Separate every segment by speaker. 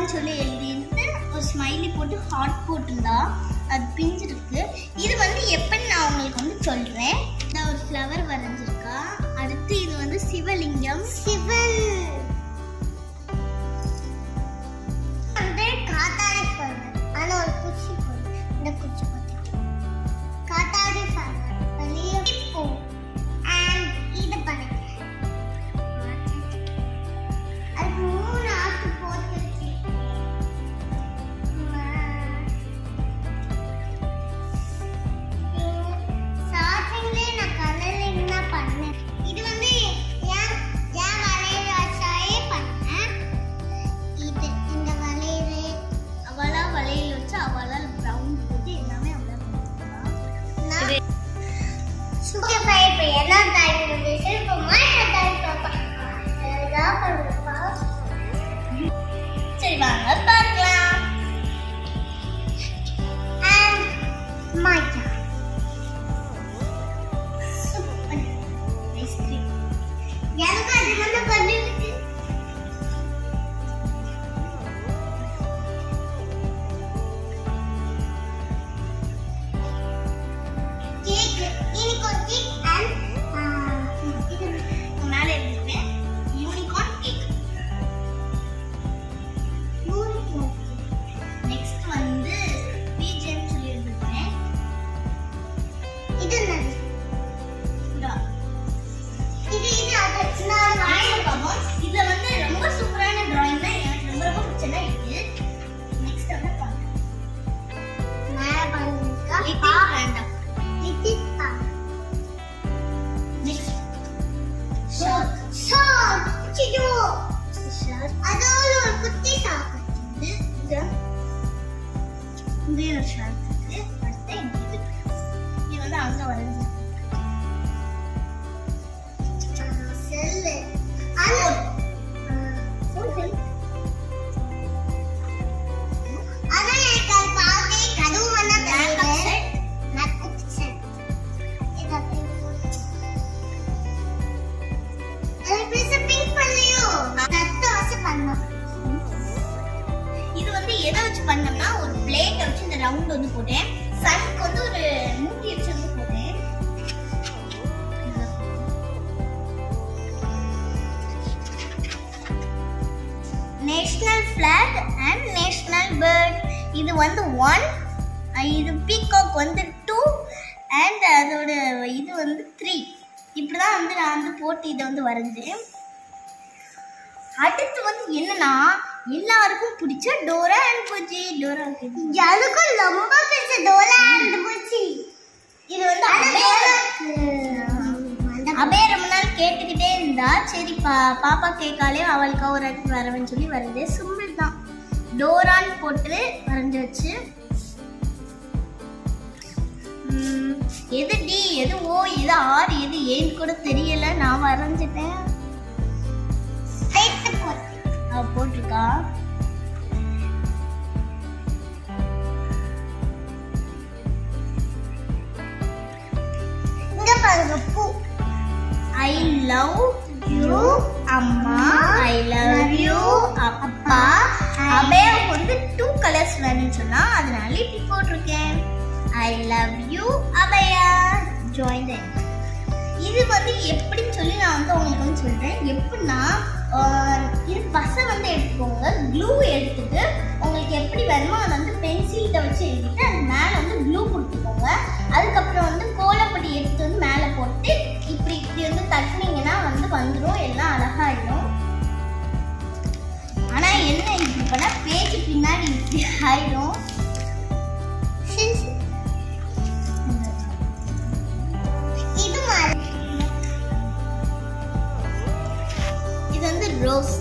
Speaker 1: டோரான்னு சொல்லி எழுதிட்டு ஒரு ஸ்மைலி போட்டு ஹார்ட் போட்டிருந்தா அது பிஞ்சிருக்கு இது வந்து எப்பன்னு நான் உங்களுக்கு வந்து சொல்றேன் இந்த ஒரு ஃப்ளவர் வரைஞ்சிருக்கா அடுத்து இது வந்து சிவலிங்கம் சிவன்
Speaker 2: வந்து காத்தாடி ஃபார்மர் ஆனா ஒரு குச்சி போடு இந்த குச்சி போட்டு காத்தாடி ஃபார்மர் வெளியே போ அண்ட் இது பண்ணுங்க அது மூணு ஆட்டு போட்டுச்சு ஸ்டார்டிங்லேயே நான் கலரிங் தான் பண்ணேன் இது வந்து ஏன் ஏன் வளையல் வச்சாயே பண்ணேன் இது இந்த வளையல்
Speaker 1: அவளா வளையல் வச்சு அவளால் ப்ரௌன் போட்டு எல்லாமே அவளா பண்ணிருக்கா
Speaker 2: சுகர் ஃப்ரை இப்போ என்ன டைம் வந்துச்சு இப்போ மாட்ட டைம் பார்ப்பேன் அழகாக பண்ணுப்பா
Speaker 1: சரி வாங்க பார்க்கலாம்
Speaker 2: அண்ட் மாட்டா சூப்பர்
Speaker 1: ஐஸ்கிரீம்
Speaker 2: எனக்கு அது வந்து பண்ணிருக்கு கேக் இன்னைக்கு ஒரு கேக் அண்ட் இது
Speaker 1: மேலே எழுதிருக்கேன் யூனிகார்ன் கேக்
Speaker 2: யூனிஃபார்ம்
Speaker 1: நெக்ஸ்ட் வந்து பீஜன் சொல்லி எழுதிருக்கேன்
Speaker 2: இது என்னது
Speaker 1: இதா.
Speaker 2: இது இது அது நான்
Speaker 1: வாங்க பார்ப்போம். இதுல வந்து ரொம்ப சூப்பரான டிராயிங் தான் எனக்கு ரொம்ப ரொம்ப பிடிச்சதா இருக்கு நெக்ஸ்ட் வந்து பாருங்க
Speaker 2: மேல பண்ணிருக்கா
Speaker 1: லிட்டில் வேண்டாம்
Speaker 2: லிட்டில் பா
Speaker 1: நெக்ஸ்ட்
Speaker 2: ஷார்க் ஷார்க் சிடு அதோட ஒரு குட்டி ஷார்க்
Speaker 1: இது இது இது ஒரு ஷார்ட் இருக்கு அடுத்து இங்க இது இது வந்து அங்க வரைஞ்சு
Speaker 2: செல்லு அது அதான் எனக்கு அது பார்த்தே கதவு வந்தா
Speaker 1: மேக்கப்
Speaker 2: தெரியுது
Speaker 1: செட்
Speaker 2: மேக்கப் செட் இது அப்படி அது பீஸ் பிங்க் பண்ணலையோ கத்த வச்சு பண்ணோம்
Speaker 1: இது வந்து எதை வச்சு பண்ணோம்னா ஒரு பிளேட் வச்சு இந்த ரவுண்ட் வந்து போட்டேன் சனுக்கு வந்து ஒரு மூடி வச்சு வந்து போட்டேன் national flag and national bird இது வந்து ஒன் இது பீகாக் வந்து டூ அண்ட் அதோட இது வந்து த்ரீ இப்படிதான் வந்து நான் வந்து போட்டு இதை வந்து வரைஞ்சேன் அடுத்து வந்து என்னன்னா எல்லாருக்கும் பிடிச்ச டோரா அண்ட் பூச்சி டோரா and பூச்சி.
Speaker 2: எனக்கும் ரொம்ப பிடிச்ச டோலா அண்ட் பூச்சி
Speaker 1: இது வந்து அபே அபே ரொம்ப நாள் கேட்டுக்கிட்டே இருந்தா சரி பா பாப்பா கேட்காலே அவளுக்கு ஒரு இடத்துக்கு வரவேன்னு சொல்லி வருது சிம்பிள் தான் டோரான்னு போட்டு வரைஞ்சாச்சு உம், எது டி எது ஓ எது ஆர் எது ஏன்னு கூட தெரியல நான் வரைஞ்சிட்டேன்
Speaker 2: சேர்த்து போட்டு
Speaker 1: அவ போட்டிருக்கா
Speaker 2: இங்க பாருங்க பூ
Speaker 1: ஐ லவ் யூ அம்மா ஐ லவ் யூ அப்பா அபே வந்து டூ கலர்ஸ் வேணும்னு சொன்னா அதனால இப்படி போட்டிருக்கேன் I love you Abhaya join இது வந்து எப்படின்னு சொல்லி நான் வந்து உங்களுக்கு வந்து சொல்றேன் எப்படின்னா ஆஹ், இது பசை வந்து எடுத்துக்கோங்க க்ளூ எடுத்துட்டு உங்களுக்கு எப்படி வேணுமோ அதை வந்து பென்சில்கிட்ட வச்சு எழுதிட்டு அது மேலே வந்து க்ளூ கொடுத்துக்கோங்க அதுக்கப்புறம் வந்து கோலப்பொடி எடுத்து வந்து மேலே போட்டு இப்படி இப்படி வந்து தட்டினீங்கன்னா வந்து வந்துடும் எல்லாம் அழகாயிடும் ஆனா என்ன இப்படி பண்ணா பேஜ் பின்னாடி இப்படி ஆயிடும்
Speaker 2: சரி, சரி. இது மாதிரி
Speaker 1: இது வந்து ரோஸ்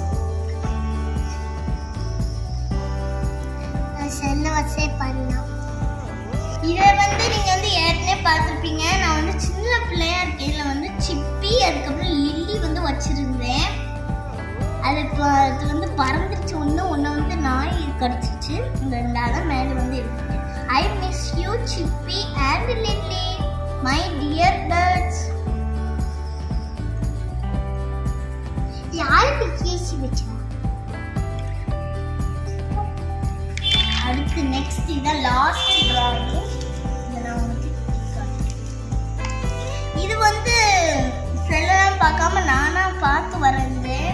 Speaker 2: செல்ல வச்சே பண்ணோம்
Speaker 1: இதை வந்து நீங்க வந்து ஏற்கனவே பார்த்துருப்பீங்க நான் வந்து சின்ன பிள்ளையா இருக்கையில வந்து சிப்பி அதுக்கப்புறம் லில்லி வந்து வச்சிருந்தேன் அது இப்போ அது வந்து பறந்துருச்சு ஒன்று ஒன்று வந்து நாய் கடிச்சிச்சு இந்த ரெண்டாவது மேலே வந்து இருக்கு ஐ மிஸ் யூ சிப்பி and Lily my dear birds
Speaker 2: யாருக்கு கேசி வச்சா
Speaker 1: நெக்ஸ்ட் இதுதான் லாஸ்ட் டிராயிங் இதெல்லாம் உங்களுக்கு காட்டுறேன். இது வந்து ஃப்ரெண்டெல்லாம் பார்க்காம நானா பார்த்து வரைஞ்சேன்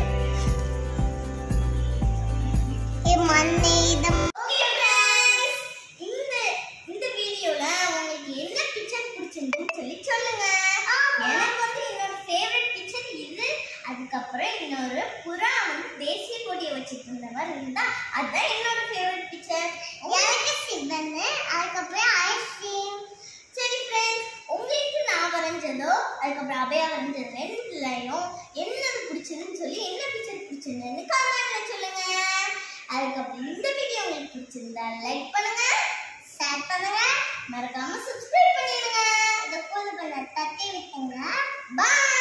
Speaker 2: மண்ணு இது
Speaker 1: Okay friends, இந்த இந்த வீடியோல உங்களுக்கு என்ன பிக்சர் பிடிச்சிருந்துன்னு சொல்லி சொல்லுங்க எனக்கு வந்து என்னோட ஃபேவரட் பிக்சர் இது அதுக்கப்புறம் இன்னொரு புறா வந்து தேசிய கொடியை வச்சுட்டு இருந்த மாதிரி இருந்தா அதான் என்னோட ஃபேவரட் பிக்சர்
Speaker 2: எனக்கு சிவன்னு அதுக்கப்புறம் ஐஸ்கிரீம்
Speaker 1: சரி ஃப்ரெண்ட்ஸ் உங்களுக்கு நான் வரைஞ்சதோ அதுக்கப்புறம் அபயா வரைஞ்சது ரெண்டுலையும் என்னது பிடிச்சதுன்னு சொல்லி என்ன பிக்சர் பிடிச்சிருந்ததுன்னு கமெண்ட்ல சொல்லுங்க அதுக்கப்புறம் இந்த வீடியோ உங்களுக்கு பிடிச்சிருந்தா லைக் பண்ணுங்க
Speaker 2: ஷேர் பண்ணுங்க
Speaker 1: மறக்காம சப்ஸ்கிரைப் பண்ணிடுங்க
Speaker 2: இந்த கூது பண்ண தட்டி விட்டுங்க
Speaker 1: பாய்